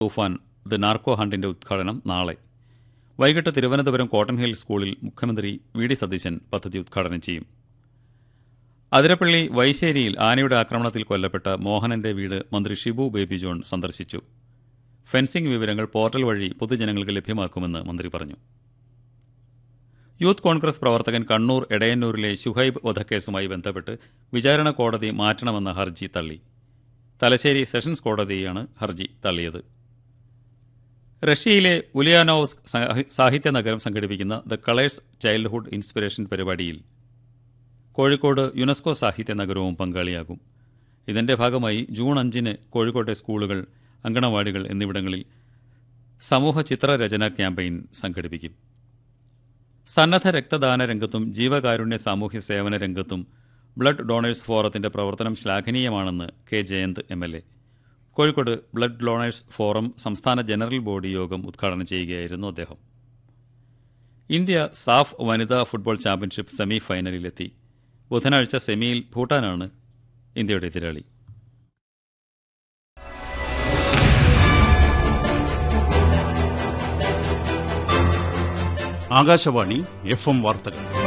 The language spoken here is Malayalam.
തൂഫാൻ ദ നാർക്കോ ഹണ്ടിന്റെ ഉദ്ഘാടനം നാളെ വൈകിട്ട് തിരുവനന്തപുരം കോട്ടൺ ഹിൽ സ്കൂളിൽ മുഖ്യമന്ത്രി വി ഡി സതീശൻ പദ്ധതി ഉദ്ഘാടനം ചെയ്യും അതിരപ്പള്ളി വൈശ്ശേരിയിൽ ആനയുടെ ആക്രമണത്തിൽ കൊല്ലപ്പെട്ട മോഹനന്റെ വീട് മന്ത്രി ഷിബു ബേബി ജോൺ സന്ദർശിച്ചു ഫെൻസിംഗ് വിവരങ്ങൾ പോർട്ടൽ വഴി പൊതുജനങ്ങൾക്ക് ലഭ്യമാക്കുമെന്ന് മന്ത്രി പറഞ്ഞു യൂത്ത് കോൺഗ്രസ് പ്രവർത്തകൻ കണ്ണൂർ എടയന്നൂരിലെ ശുഹൈബ് വധക്കേസുമായി ബന്ധപ്പെട്ട് വിചാരണ കോടതി മാറ്റണമെന്ന ഹർജി തള്ളി തലശ്ശേരി സെഷൻസ് കോടതിയാണ് ഹർജി തള്ളിയത് റഷ്യയിലെ ഉലിയാനോവ്സ്ക് സാഹി- സാഹിത്യ നഗരം സംഘടിപ്പിക്കുന്ന ദ കളേഴ്സ് ചൈൽഡ്ഹുഡ് ഇൻസ്പിറേഷൻ പരിപാടിയിൽ കോഴിക്കോട് യുനെസ്കോ സാഹിത്യ നഗരവും പങ്കാളിയാകും ഇതിന്റെ ഭാഗമായി ജൂൺ അഞ്ചിന് കോഴിക്കോട്ടെ സ്കൂളുകൾ അങ്കണവാടികൾ എന്നിവിടങ്ങളിൽ സമൂഹ ചിത്രരചന ക്യാമ്പയിൻ സംഘടിപ്പിക്കും സന്നദ്ധ രക്തദാന രംഗത്തും ജീവകാരുണ്യ സാമൂഹ്യ സേവന രംഗത്തും ബ്ലഡ് ഡോണേഴ്സ് ഫോറത്തിന്റെ പ്രവർത്തനം ശ്ലാഘനീയമാണെന്ന് K Jayanth M L A Kozhikode blood donors forum സംസ്ഥാന ജനറൽ ബോഡി യോഗം ഉദ്ഘാടനം ചെയ്യുകയായിരുന്നു അദ്ദേഹം ഇന്ത്യ സാഫ് വനിതാ ഫുട്ബോൾ ചാമ്പ്യൻഷിപ്പ് സെമി ഫൈനലിലെത്തി ബുധനാഴ്ച സെമിയിൽ ഭൂട്ടാനാണ് ഇന്ത്യയുടെ എതിരാളി ആകാശവാണി എഫ് എം വാർത്തകൾ